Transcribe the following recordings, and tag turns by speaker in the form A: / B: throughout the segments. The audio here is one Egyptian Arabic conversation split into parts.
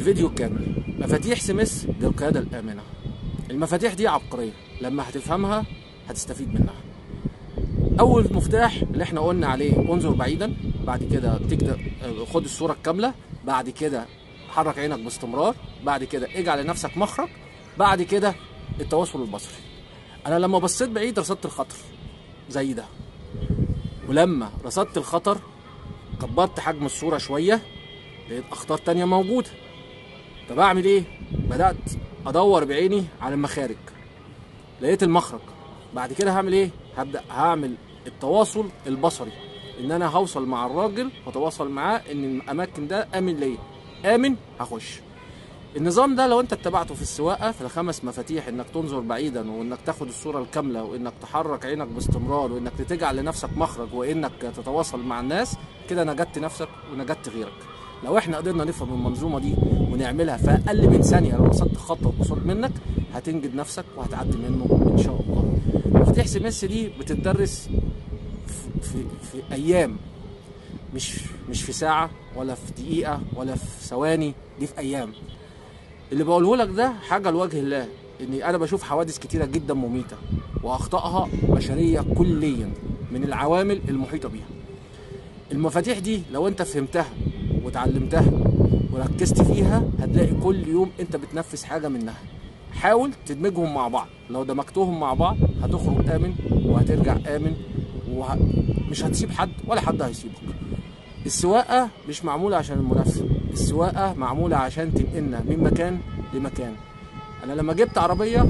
A: الفيديو كامل مفاتيح سمس للقيادة الآمنة المفاتيح دي عبقرية لما هتفهمها هتستفيد منها أول مفتاح اللي احنا قلنا عليه انظر بعيدا بعد كده تقدر خد الصورة الكاملة بعد كده حرك عينك باستمرار بعد كده اجعل لنفسك مخرج بعد كده التواصل البصري انا لما بصيت بعيد رصدت الخطر زي ده ولما رصدت الخطر كبرت حجم الصورة شوية لقيت أخطار تانية موجودة طب أعمل إيه؟ بدأت أدور بعيني على المخارج لقيت المخرج بعد كده هعمل إيه؟ هبدأ هعمل التواصل البصري إن أنا هوصل مع الراجل وأتواصل معاه إن الأماكن ده آمن ليا آمن هخش النظام ده لو انت اتبعته في السواقه في الخمس مفاتيح انك تنظر بعيدا وانك تاخد الصوره الكامله وانك تحرك عينك باستمرار وانك تجعل لنفسك مخرج وانك تتواصل مع الناس كده نجدت نفسك ونجدت غيرك لو احنا قدرنا نفهم المنظومه دي ونعملها في اقل من ثانيه لو رصدت خطوه قصاد منك هتنجد نفسك وهتعدي منه ان شاء الله مفاتيح سمس دي بتدرس في, في, في ايام مش مش في ساعه ولا في دقيقه ولا في ثواني دي في ايام اللي بقوله لك ده حاجه لوجه الله اني انا بشوف حوادث كتيره جدا مميته واخطائها بشريه كليا من العوامل المحيطه بيها المفاتيح دي لو انت فهمتها وتعلمتها وركزت فيها هتلاقي كل يوم انت بتنفذ حاجه منها حاول تدمجهم مع بعض لو دمجتهم مع بعض هتخرج امن وهترجع امن ومش هتسيب حد ولا حد هيسيبك السواقه مش معموله عشان المنافسه السواقه معموله عشان تنقلنا من مكان لمكان انا لما جبت عربيه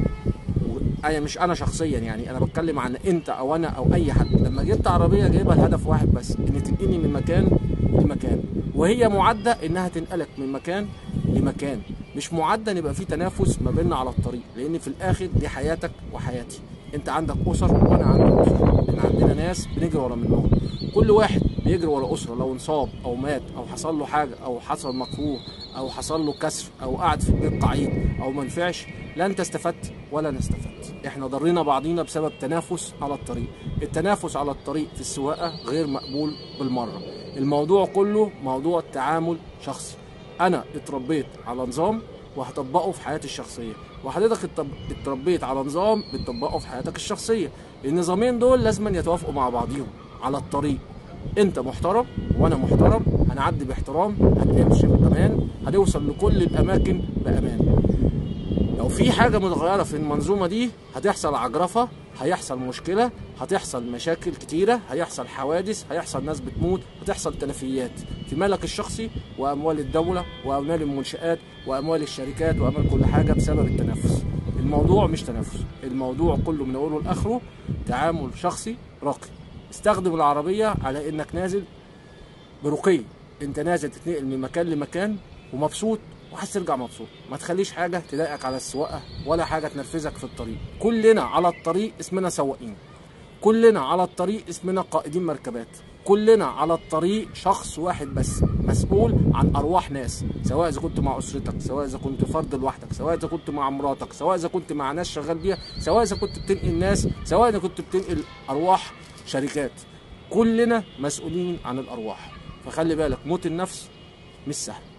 A: انا مش انا شخصيا يعني انا بتكلم عن انت او انا او اي حد لما جبت عربيه جايبها لهدف واحد بس ان تنقلني من مكان لمكان وهي معده انها تنقلك من مكان لمكان مش معده ان يبقى في تنافس ما بيننا على الطريق لان في الاخر دي حياتك وحياتي انت عندك اسر وانا عندي اسر احنا عندنا ناس بنجري ورا منهم كل واحد بيجري ورا اسره لو انصاب او مات او حصل له حاجه او حصل مكروه او حصل له كسر او قعد في البيت قعيد او ما نفعش لا انت استفدت ولا انا استفدت احنا ضرينا بعضينا بسبب تنافس على الطريق التنافس على الطريق في السواقه غير مقبول بالمره الموضوع كله موضوع تعامل شخصي انا اتربيت على نظام وهطبقه في حياتي الشخصيه وحضرتك اتربيت على نظام بتطبقه في حياتك الشخصيه النظامين دول لازم يتوافقوا مع بعضيهم على الطريق انت محترم وانا محترم هنعدي باحترام هنمشي بامان هنوصل لكل الاماكن بامان لو في حاجه متغيره في المنظومه دي هتحصل عجرفه هيحصل مشكله هتحصل مشاكل كتيره هيحصل حوادث هيحصل ناس بتموت هتحصل تلفيات في مالك الشخصي واموال الدوله واموال المنشات واموال الشركات واموال كل حاجه بسبب التنافس الموضوع مش تنافس الموضوع كله من اوله لاخره تعامل شخصي راقي استخدم العربيه على انك نازل برقي انت نازل تتنقل من مكان لمكان ومبسوط وعايز ترجع مبسوط ما تخليش حاجه تضايقك على السواقه ولا حاجه تنرفزك في الطريق كلنا على الطريق اسمنا سواقين كلنا على الطريق اسمنا قائدين مركبات كلنا على الطريق شخص واحد بس مسؤول عن ارواح ناس سواء اذا كنت مع اسرتك سواء اذا كنت فرد لوحدك سواء اذا كنت مع مراتك سواء اذا كنت مع ناس شغال بيها سواء اذا كنت بتنقل ناس سواء اذا كنت بتنقل ارواح شركات كلنا مسؤولين عن الارواح فخلي بالك موت النفس مش سهل